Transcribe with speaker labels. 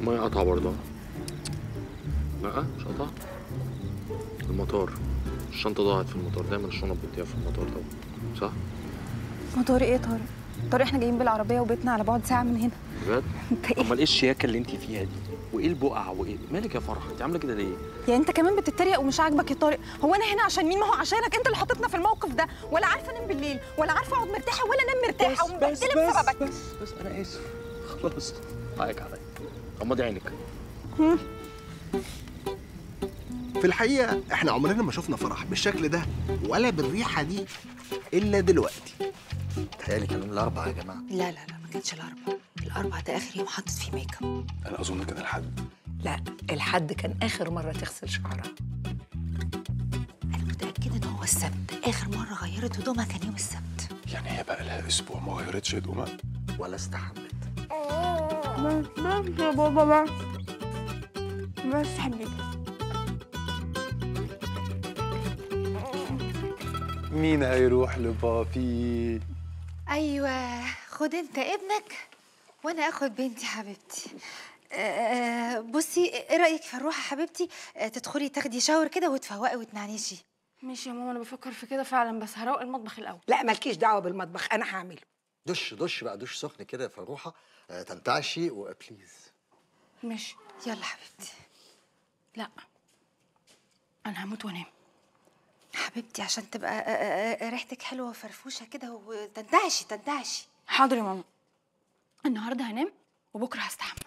Speaker 1: المية قطع برضه لا مش قطع المطار الشنطة ضاعت في المطار دايما الشنط بتضيع في المطار طبعا صح؟
Speaker 2: ما طارق ايه طارق طارق احنا جايين بالعربيه وبيتنا على بعد ساعه من هنا
Speaker 1: بجد؟
Speaker 2: انت ايه
Speaker 1: امال ايه الشياكة اللي انت فيها دي؟ وايه البقع وايه؟ مالك يا فرح؟ انت عاملة كده ليه؟
Speaker 2: يعني انت كمان بتتريق ومش عاجبك يا طارق هو انا هنا عشان مين ما هو عشانك انت اللي حاططنا في الموقف ده ولا عارفه انام بالليل ولا عارفه اقعد مرتاحه ولا انام مرتاحه ومبهدله بسببك
Speaker 1: بس بس انا اسف خلاص حقك عليا غمضي عينك
Speaker 3: في الحقيقة احنا عمرنا ما شفنا فرح بالشكل ده ولا بالريحة دي إلا دلوقتي
Speaker 4: تهيألي كان يوم الأربعاء يا جماعة
Speaker 5: لا لا لا ما كانش الاربع الاربع ده اخر يوم حطت فيه ميك اب
Speaker 6: انا اظن كان الحد
Speaker 7: لا الحد كان اخر مره تغسل شعرها
Speaker 5: انا متاكده ان هو السبت اخر مره غيرت هدومها كان يوم السبت
Speaker 6: يعني هي بقى لها اسبوع ما غيرتش هدومها
Speaker 4: ولا استحمت
Speaker 2: بس يا بابا بس بس حبيبي
Speaker 6: مين هيروح لبابي
Speaker 5: ايوه خد انت ابنك وانا اخد بنتي حبيبتي آه، بصي ايه رايك في الروحه حبيبتي آه، تدخلي تاخدي شاور كده وتفوقي وتنعنشي
Speaker 2: ماشي يا ماما انا بفكر في كده فعلا بس هروق المطبخ الاول
Speaker 7: لا مالكيش دعوه بالمطبخ انا هعمله
Speaker 4: دش دش بقى دش سخن كده في الروحة آه، تنتعشي وبليز
Speaker 2: ماشي
Speaker 5: يلا حبيبتي
Speaker 2: لا انا هموت وانام
Speaker 5: حبيبتي عشان تبقى آه، آه، آه، ريحتك حلوه وفرفوشه كده وتنتعشي تنتعشي
Speaker 2: حاضر يا ماما النهارده هنام وبكره هستحمى